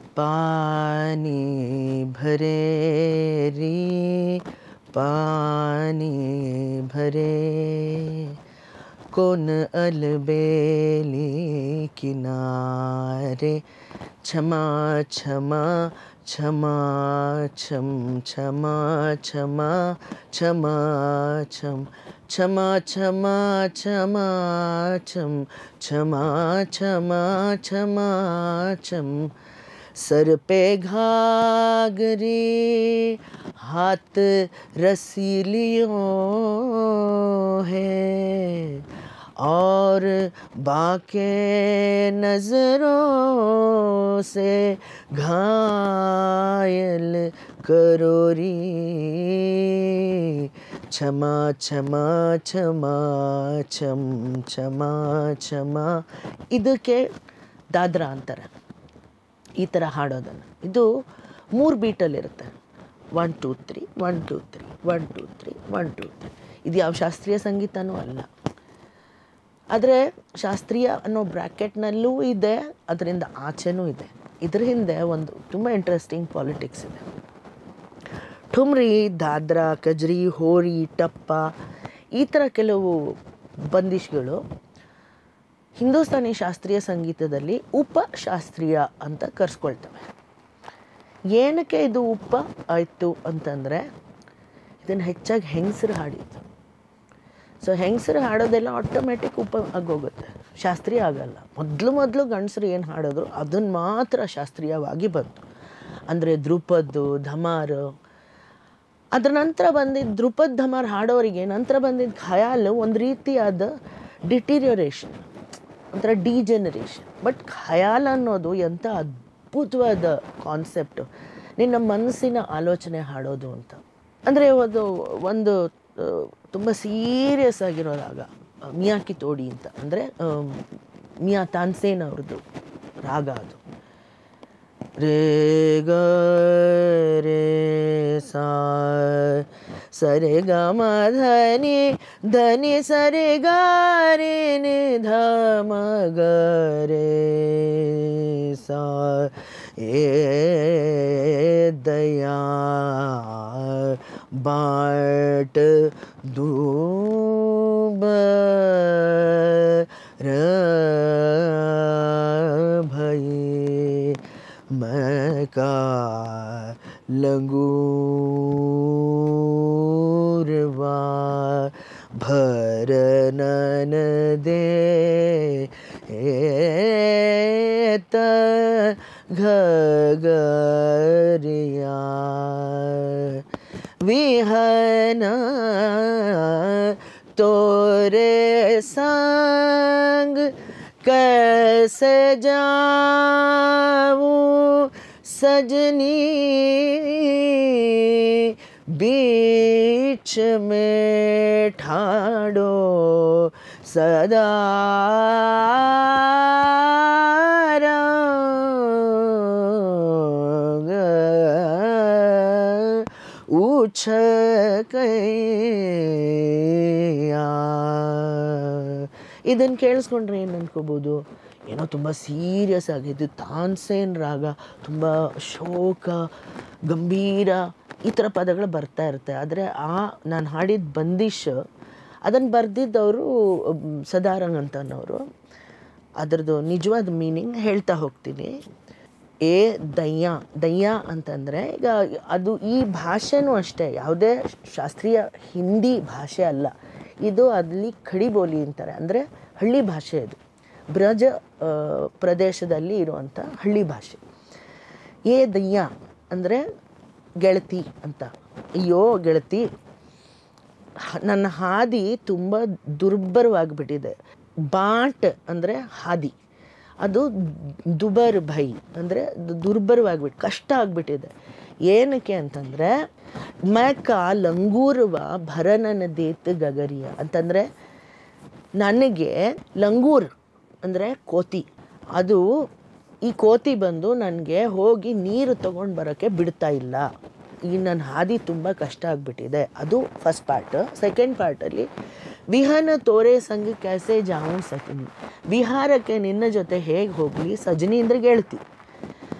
पानी भरे रे पानी भरे कौन अलबेली किनारे क्षमा क्षमा क्षमा छम क्षमा क्षमा क्षमा छम क्षमा क्षमा क्षमा छम क्षमा क्षमा क्षमा छम सर पे घाघरी हाथ रसीलियों है और बाके नजरों से घायल करोरी क्षमा क्षमा क्षमा छम क्षमा क्षमा ಇದಕ್ಕೆ ದಾದ್ರಾ ಅಂತಾರೆ ಈ ಥರ ಹಾಡೋದನ್ನು ಇದು ಮೂರು ಬೀಟಲ್ಲಿರುತ್ತೆ one two three one two three one two three one two three ಇದು ಯಾವ ಶಾಸ್ತ್ರೀಯ ಸಂಗೀತನೂ ಅಲ್ಲ ಆದರೆ ಶಾಸ್ತ್ರೀಯ ಅನ್ನೋ ಬ್ರ್ಯಾಕೆಟ್ನಲ್ಲೂ ಇದೆ ಅದರಿಂದ ಆಚೆನೂ ಇದೆ ಇದ್ರ ಹಿಂದೆ ಒಂದು ತುಂಬ ಇಂಟ್ರೆಸ್ಟಿಂಗ್ ಪಾಲಿಟಿಕ್ಸ್ ಇದೆ ಠುಮ್ರಿ ದಾದ್ರಾ ಕಜ್ರಿ ಹೋರಿ ಟಪ್ಪ ಈ ಥರ ಕೆಲವು ಬಂದಿಷ್ಗಳು ಹಿಂದೂಸ್ತಾನಿ ಶಾಸ್ತ್ರೀಯ ಸಂಗೀತದಲ್ಲಿ ಉಪಶಾಸ್ತ್ರೀಯ ಅಂತ ಕರೆಸ್ಕೊಳ್ತವೆ ಏನಕ್ಕೆ ಇದು ಉಪ ಆಯಿತು ಅಂತಂದರೆ ಇದನ್ನು ಹೆಚ್ಚಾಗಿ ಹೆಂಗಸರು ಹಾಡಿದ್ದು ಸೊ ಹೆಂಗಸರು ಹಾಡೋದೆಲ್ಲ ಆಟೋಮೆಟಿಕ್ ಉಪ ಆಗೋಗುತ್ತೆ ಶಾಸ್ತ್ರೀಯ ಆಗಲ್ಲ ಮೊದಲು ಮೊದಲು ಗಂಡಸರು ಏನು ಹಾಡೋದ್ರು ಅದನ್ನು ಮಾತ್ರ ಶಾಸ್ತ್ರೀಯವಾಗಿ ಬಂತು ಅಂದರೆ ಧ್ರುಪದ್ದು ಧಮಾರು ಅದ್ರ ನಂತರ ಬಂದಿದ್ದ ಧ್ರುಪದ್ ಧಮಾರ್ ಹಾಡೋರಿಗೆ ನಂತರ ಬಂದಿದ್ದ ಖಯಾಲ್ ಒಂದು ರೀತಿಯಾದ ಡಿಟೀರಿಯರೇಷನ್ ಒಂಥರ ಡಿಜೆನರೇಷನ್ ಬಟ್ ಖಯಾಲ್ ಅನ್ನೋದು ಎಂಥ ಅದ್ಭುತವಾದ ಕಾನ್ಸೆಪ್ಟು ನಿನ್ನ ಮನಸ್ಸಿನ ಆಲೋಚನೆ ಹಾಡೋದು ಅಂತ ಅಂದರೆ ಒಂದು ಒಂದು ತುಂಬ ಸೀರಿಯಸ್ ಆಗಿರೋ ರಾಗ ಮಿಯಾಕಿ ತೋಡಿ ಅಂತ ಅಂದರೆ ಮಿಯಾ ತಾನ್ಸೇನ್ ಅವ್ರದ್ದು ರಾಗ ಅದು ರೇ ಗ ರೇ ಸಾ ಸರೆ ಗ ಮ ಧನಿ ಧನಿ ಸರೆ ಗ ರೇ ನಿ ಧ ಮ ಗ ರೇ ಸಾ ಏ ದಯಾ बाट दूब र भई मैं का लगूरवा भरनन दे त घगरिया विहन तोरे संग कैसे जाऊं सजनी बीच में ठाड़ो सदा ಉಛ ಇದನ್ನು ಕೇಳಿಸ್ಕೊಂಡ್ರೆ ಏನು ಅನ್ಕೋಬೋದು ಏನೋ ತುಂಬ ಸೀರಿಯಸ್ ಆಗಿದ್ದು ತಾನ್ಸೇನ್ ರಾಗ ತುಂಬ ಶೋಕ ಗಂಭೀರ ಈ ಥರ ಪದಗಳು ಬರ್ತಾ ಇರುತ್ತೆ ಆದರೆ ಆ ನಾನು ಹಾಡಿದ ಬಂದಿಶ್ ಅದನ್ನು ಬರೆದಿದ್ದವರು ಸದಾರಂಗ್ ಅಂತನವರು ಅದರದ್ದು ನಿಜವಾದ ಮೀನಿಂಗ್ ಹೇಳ್ತಾ ಹೋಗ್ತೀನಿ ಏ ದಯ್ಯ ದಯ್ಯ ಅಂತಂದರೆ ಈಗ ಅದು ಈ ಭಾಷೆನೂ ಅಷ್ಟೇ ಯಾವುದೇ ಶಾಸ್ತ್ರೀಯ ಹಿಂದಿ ಭಾಷೆ ಅಲ್ಲ ಇದು ಅಲ್ಲಿ ಖಡಿ ಬೋಲಿ ಅಂತಾರೆ ಅಂದರೆ ಹಳ್ಳಿ ಭಾಷೆ ಇದು ಬ್ರಜ ಪ್ರದೇಶದಲ್ಲಿ ಇರುವಂಥ ಹಳ್ಳಿ ಭಾಷೆ ಏ ದಯ್ಯ ಅಂದರೆ ಗೆಳತಿ ಅಂತ ಅಯ್ಯೋ ಗೆಳತಿ ನನ್ನ ಹಾದಿ ತುಂಬ ದುರ್ಬರವಾಗಿಬಿಟ್ಟಿದೆ ಬಾಟ್ ಅಂದರೆ ಹಾದಿ ಅದು ದುಬರ್ ಭೈ ಅಂದರೆ ದುರ್ಬರವಾಗಿಬಿಟ್ಟು ಕಷ್ಟ ಆಗಿಬಿಟ್ಟಿದೆ ಏನಕ್ಕೆ ಅಂತಂದರೆ ಮ್ಯಾಕ ಲಂಗೂರುವ ಭರನನ ದೇತ್ ಗಗರಿಯ ಅಂತಂದರೆ ನನಗೆ ಲಂಗೂರ್ ಅಂದರೆ ಕೋತಿ ಅದು ಈ ಕೋತಿ ಬಂದು ನನಗೆ ಹೋಗಿ ನೀರು ತೊಗೊಂಡು ಬರೋಕ್ಕೆ ಬಿಡ್ತಾ ಇಲ್ಲ ಈ ನನ್ನ ಹಾದಿ ತುಂಬ ಕಷ್ಟ ಆಗಿಬಿಟ್ಟಿದೆ ಅದು ಫಸ್ಟ್ ಪಾರ್ಟ್ ಸೆಕೆಂಡ್ ಪಾರ್ಟಲ್ಲಿ ವಿಹಾನ ತೋರೆ ಸಂಘ ಕ್ಯಾಸೆ ಜಾವು ಸಜನಿ ವಿಹಾರಕ್ಕೆ ನಿನ್ನ ಜೊತೆ ಹೇಗೆ ಹೋಗಲಿ ಸಜನಿ ಅಂದರೆ ಗೆಳತಿ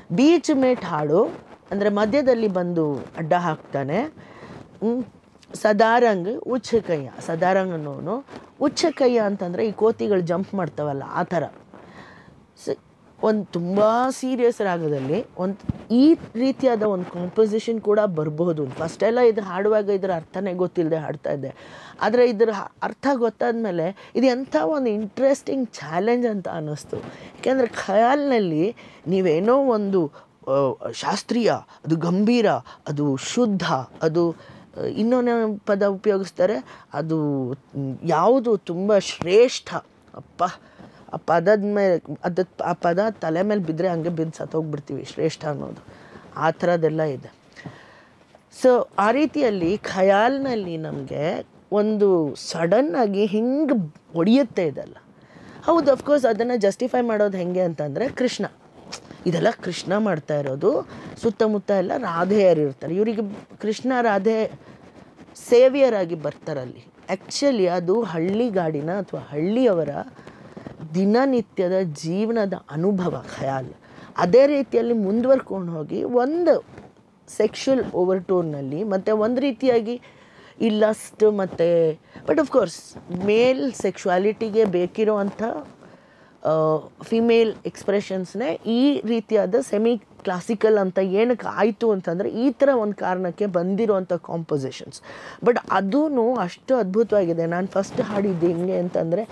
ಬೀಚ್ ಮೇಟ್ ಹಾಡು ಅಂದರೆ ಮಧ್ಯದಲ್ಲಿ ಬಂದು ಅಡ್ಡ ಹಾಕ್ತಾನೆ ಹ್ಮ್. ಸದಾರಂಗ್ ಉಚ್ಚ ಕೈಯ ಸದಾರಂಗ್ ಅನ್ನೋನು ಉಚ್ಚ ಕೈಯ ಅಂತಂದರೆ ಈ ಕೋತಿಗಳು ಜಂಪ್ ಮಾಡ್ತಾವಲ್ಲ ಆ ಥರ ಸ ಒಂದು ತುಂಬ ಸೀರಿಯಸ್ ರಾಗದಲ್ಲಿ ಒಂದು ಈ ರೀತಿಯಾದ ಒಂದು ಕಾಂಪೋಸಿಷನ್ ಕೂಡ ಬರಬಹುದು ಫಸ್ಟೆಲ್ಲ ಇದು ಹಾಡುವಾಗ ಇದರ ಅರ್ಥನೇ ಗೊತ್ತಿಲ್ಲದೆ ಹಾಡ್ತಾ ಇದ್ದೆ ಆದರೆ ಇದರ ಹ- ಅರ್ಥ ಗೊತ್ತಾದ್ಮೇಲೆ ಇದು ಎಂಥ ಒಂದು ಇಂಟ್ರೆಸ್ಟಿಂಗ್ ಚಾಲೆಂಜ್ ಅಂತ ಅನ್ನಿಸ್ತು ಯಾಕೆಂದರೆ ಖಯಾಲ್ನಲ್ಲಿ ನೀವೇನೋ ಒಂದು ಆ, ಶಾಸ್ತ್ರೀಯ ಅದು ಗಂಭೀರ ಅದು ಶುದ್ಧ ಅದು ಆ, ಇನ್ನೊಂದು ಪದ ಉಪಯೋಗಿಸ್ತಾರೆ ಅದು ಮ್, ಯಾವುದು ತುಂಬ ಶ್ರೇಷ್ಠ ಅಪ್ಪ ಆ ಪದದ ಮೇಲೆ ಅದ ಆ ಪದ ತಲೆ ಮೇಲೆ ಬಿದ್ದರೆ ಹಂಗೆ ಬಿದ್ದು ಸತ್ತೋಗ್ಬಿಡ್ತೀವಿ ಶ್ರೇಷ್ಠ ಅನ್ನೋದು ಆ ಥರದ್ದೆಲ್ಲ ಇದೆ ಸೊ ಆ ರೀತಿಯಲ್ಲಿ ಖಯಾಲ್ನಲ್ಲಿ ನಮಗೆ ಒಂದು ಸಡನ್ನಾಗಿ ಹಿಂಗೆ ಹೊಡೆಯುತ್ತೆ ಇದೆಲ್ಲ ಹೌದು ಅಫ್ಕೋರ್ಸ್ ಅದನ್ನು ಜಸ್ಟಿಫೈ ಮಾಡೋದು ಹೆಂಗೆ ಅಂತಂದರೆ ಕೃಷ್ಣ ಇದೆಲ್ಲ ಕೃಷ್ಣ ಮಾಡ್ತಾ ಇರೋದು ಸುತ್ತಮುತ್ತ ಎಲ್ಲ ರಾಧೆಯರು ಇರ್ತಾರೆ ಇವರಿಗೆ ಕೃಷ್ಣ ರಾಧೆ ಸೇವಿಯರ್ ಆಗಿ ಬರ್ತಾರಲ್ಲಿ ಆ್ಯಕ್ಚುಲಿ ಅದು ಹಳ್ಳಿಗಾಡಿನ ಅಥವಾ ಹಳ್ಳಿಯವರ ದಿನನಿತ್ಯದ ಜೀವನದ ಅನುಭವ ಖಯಾಲ್ ಅದೇ ರೀತಿಯಲ್ಲಿ ಮುಂದುವರ್ಕೊಂಡು ಹೋಗಿ ಒಂದು ಸೆಕ್ಷುವಲ್ ಓವರ್ಟೋನ್ನಲ್ಲಿ ಮತ್ತು ಒಂದು ರೀತಿಯಾಗಿ ಈ ಲಸ್ಟ್ ಮತ್ತು ಬಟ್ ಆಫ್ ಕೋರ್ಸ್ ಮೇಲ್ ಸೆಕ್ಷುವಾಲಿಟಿಗೆ ಬೇಕಿರೋವಂಥ ಫಿಮೇಲ್ ಎಕ್ಸ್ಪ್ರೆಷನ್ಸ್ನೇ ಈ ರೀತಿಯಾದ ಸೆಮಿ ಕ್ಲಾಸಿಕಲ್ ಅಂತ ಏನಕ್ಕೆ ಆಯಿತು ಅಂತಂದರೆ ಈ ಥರ ಒಂದು ಕಾರಣಕ್ಕೆ ಬಂದಿರೋವಂಥ ಕಾಂಪೊಸಿಷನ್ಸ್ ಬಟ್ ಅದೂ ಅಷ್ಟು ಅದ್ಭುತವಾಗಿದೆ ನಾನು ಫಸ್ಟ್ ಹಾಡಿದ್ದು ಹೆಂಗೆ ಅಂತಂದರೆ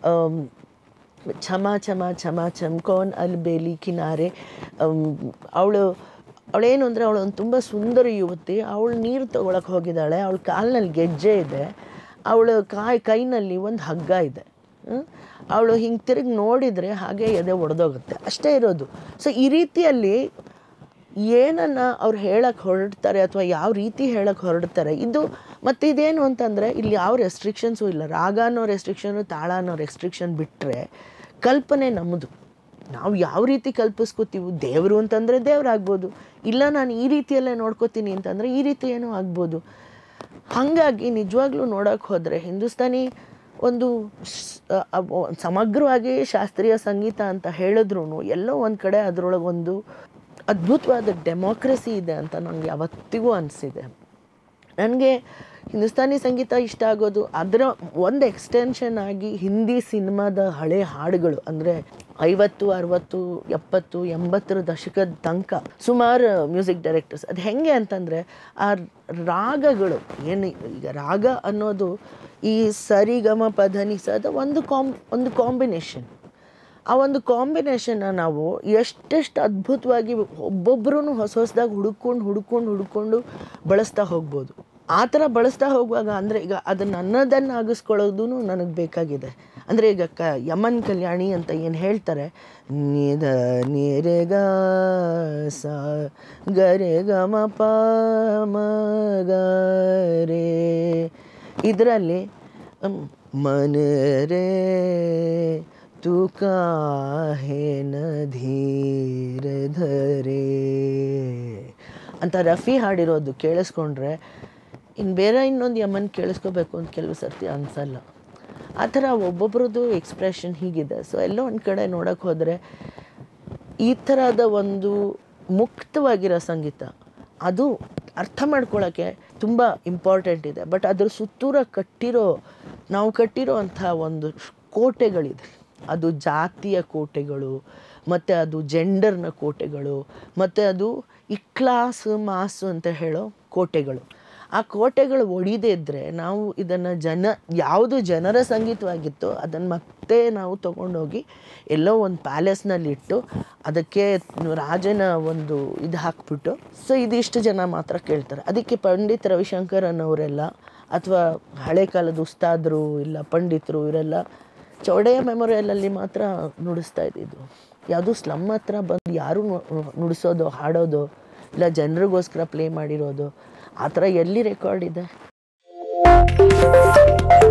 ಛಮ ಛಮ ಛಮ ಛಮ್ ಕೌನ್ ಅಲ್ ಬೇಲಿ ಕಿನಾರೆ ಅವಳು ಅವಳೇನು ಅಂದರೆ ಅವಳು ಒಂದು ತುಂಬ ಸುಂದರ ಯುವತಿ ಅವಳು ನೀರು ತೊಗೊಳಕ್ಕೆ ಹೋಗಿದ್ದಾಳೆ ಅವಳ ಕಾಲಿನಲ್ಲಿ ಗೆಜ್ಜೆ ಇದೆ ಅವಳ ಕಾಯಿ ಕೈನಲ್ಲಿ ಒಂದು ಹಗ್ಗ ಇದೆ ಅವಳು ಹಿಂಗೆ ತಿರುಗಿ ನೋಡಿದರೆ ಹಾಗೆ ಎದೆ ಒಡೆದೋಗುತ್ತೆ ಅಷ್ಟೇ ಇರೋದು ಸೊ ಈ ರೀತಿಯಲ್ಲಿ ಏನನ್ನು ಅವ್ರು ಹೇಳಕ್ಕೆ ಹೊರಡ್ತಾರೆ ಅಥವಾ ಯಾವ ರೀತಿ ಹೇಳಕ್ಕೆ ಹೊರಡ್ತಾರೆ ಇದು ಮತ್ತು ಇದೇನು ಅಂತಂದರೆ ಇಲ್ಲಿ ಯಾವ ರೆಸ್ಟ್ರಿಕ್ಷನ್ಸು ಇಲ್ಲ ರಾಗ ಅನ್ನೋ ರೆಸ್ಟ್ರಿಕ್ಷನು ತಾಳ ಅನ್ನೋ ರೆಸ್ಟ್ರಿಕ್ಷನ್ ಬಿಟ್ಟರೆ ಕಲ್ಪನೆ ನಮ್ಮದು ನಾವು ಯಾವ ರೀತಿ ಕಲ್ಪಿಸ್ಕೋತೀವಿ ದೇವರು ಅಂತಂದರೆ ದೇವರಾಗ್ಬೋದು ಇಲ್ಲ ನಾನು ಈ ರೀತಿಯಲ್ಲೇ ನೋಡ್ಕೋತೀನಿ ಅಂತಂದರೆ ಈ ರೀತಿ ಏನೋ ಆಗ್ಬೋದು ಹಾಗಾಗಿ ನಿಜವಾಗ್ಲೂ ನೋಡೋಕೆ ಹೋದರೆ ಹಿಂದೂಸ್ತಾನಿ ಒಂದು ಸ್- ಅ- ಅ- ಸಮಗ್ರವಾಗಿ ಶಾಸ್ತ್ರೀಯ ಸಂಗೀತ ಅಂತ ಹೇಳಿದ್ರು ಎಲ್ಲೋ ಒಂದು ಕಡೆ ಅದರೊಳಗೊಂದು ಅದ್ಭುತವಾದ ಡೆಮೋಕ್ರಸಿ ಇದೆ ಅಂತ ನನಗೆ ಯಾವತ್ತಿಗೂ ಅನಿಸಿದೆ ನನಗೆ ಹಿಂದೂಸ್ತಾನಿ ಸಂಗೀತ ಇಷ್ಟ ಆಗೋದು ಅದರ ಒಂದು ಎಕ್ಸ್ಟೆನ್ಷನ್ ಆಗಿ ಹಿಂದಿ ಸಿನಿಮಾದ ಹಳೆ ಹಾಡುಗಳು ಅಂದರೆ ಐವತ್ತು ಅರವತ್ತು ಎಪ್ಪತ್ತು ಎಂಬತ್ತರ ದಶಕದ ತನಕ ಸುಮಾರು ಮ್ಯೂಸಿಕ್ ಡೈರೆಕ್ಟರ್ಸ್ ಅದು ಹೆಂಗೆ ಅಂತಂದರೆ ಆ ರಾಗಗಳು ಏನು ಈಗ ರಾಗ ಅನ್ನೋದು ಈ ಸರಿಗಮ ಪಧನಿಸದ ಒಂದು ಕಾಂಬ್ ಒಂದು ಕಾಂಬಿನೇಷನ್ ಆ ಒಂದು ಕಾಂಬಿನೇಷನ್ನ ನಾವು ಎಷ್ಟೆಷ್ಟು ಅದ್ಭುತವಾಗಿ ಒಬ್ಬೊಬ್ಬರೂ ಹೊಸ ಹೊಸದಾಗಿ ಹುಡುಕೊಂಡು ಹುಡುಕೊಂಡು ಹುಡುಕೊಂಡು ಬಳಸ್ತಾ ಹೋಗ್ಬೋದು ಆ ಥರ ಬಳಸ್ತಾ ಹೋಗುವಾಗ ಅಂದರೆ ಈಗ ಅದನ್ನು ನನ್ನದನ್ನು ಆಗಿಸ್ಕೊಳ್ಳೋದು ನನಗೆ ಬೇಕಾಗಿದೆ ಅಂದರೆ ಈಗ ಕ ಯಮನ್ ಕಲ್ಯಾಣಿ ಅಂತ ಏನು ಹೇಳ್ತಾರೆ ನಿದ ನಿರೆ ಗ ಸ ಗರೆ ಗ ಮ ಪ ಮ ಗ ರೇ ಇದರಲ್ಲಿ ಮನ ರೇ तू काहे न ಧೀರ ಧರೆ ಅಂತ ರಫಿ ಹಾಡಿರೋದು ಕೇಳಿಸ್ಕೊಂಡ್ರೆ ಇನ್ನು ಬೇರೆ ಇನ್ನೊಂದು ಯಮನ್ ಕೇಳಿಸ್ಕೋಬೇಕು ಅಂತ ಕೆಲವು ಸರ್ತಿ ಅನಿಸಲ್ಲ ಆ ಥರ ಒಬ್ಬೊಬ್ರದ್ದು ಎಕ್ಸ್ಪ್ರೆಷನ್ ಹೀಗಿದೆ ಸೊ ಎಲ್ಲೋ ಒಂದು ಕಡೆ ನೋಡೋಕೆ ಹೋದರೆ ಈ ಥರದ ಒಂದು ಮುಕ್ತವಾಗಿರೋ ಸಂಗೀತ ಅದು ಅರ್ಥ ಮಾಡ್ಕೊಳ್ಳೋಕ್ಕೆ ತುಂಬ ಇಂಪಾರ್ಟೆಂಟ್ ಇದೆ ಬಟ್ ಅದ್ರ ಸುತ್ತೂರ ಕಟ್ಟಿರೋ ನಾವು ಕಟ್ಟಿರೋ ಅಂಥ ಒಂದು ಕೋಟೆಗಳಿದೆ ಅದು ಜಾತಿಯ ಕೋಟೆಗಳು ಮತ್ತು ಅದು ಜೆಂಡರ್ನ ಕೋಟೆಗಳು ಮತ್ತು ಅದು ಈ ಕ್ಲಾಸ್ ಮಾಸು ಅಂತ ಹೇಳೋ ಕೋಟೆಗಳು ಆ ಕೋಟೆಗಳು ಒಡಿದೇ ಇದ್ದರೆ ನಾವು ಇದನ್ನು ಜನ ಯಾವುದು ಜನರ ಸಂಗೀತವಾಗಿತ್ತೋ ಅದನ್ನು ಮತ್ತೆ ನಾವು ತೊಗೊಂಡೋಗಿ ಎಲ್ಲೋ ಒಂದು ಪ್ಯಾಲೇಸ್ನಲ್ಲಿಟ್ಟು ಅದಕ್ಕೆ ರಾಜನ ಒಂದು ಇದು ಹಾಕ್ಬಿಟ್ಟು ಸೊ ಇದಿಷ್ಟು ಜನ ಮಾತ್ರ ಕೇಳ್ತಾರೆ ಅದಕ್ಕೆ ಪಂಡಿತ್ ರವಿಶಂಕರನ್ ಅವರೆಲ್ಲ ಅಥವಾ ಹಳೆ ಕಾಲದ ಉಸ್ತಾದರು ಇಲ್ಲ ಪಂಡಿತರು ಇವರೆಲ್ಲ ಚೌಡೆಯ ಮೆಮೊರಿಯಲಲ್ಲಿ ಮಾತ್ರ ನುಡಿಸ್ತಾ ಇದ್ದಿದ್ದು ಯಾವುದು ಸ್ಲಮ್ ಹತ್ರ ಬಂದು ಯಾರು ನುಡಿಸೋದು ಹಾಡೋದು ಇಲ್ಲ ಜನರಿಗೋಸ್ಕರ ಪ್ಲೇ ಮಾಡಿರೋದು ಆ ಥರ ಎಲ್ಲಿ ರೆಕಾರ್ಡ್ ಇದೆ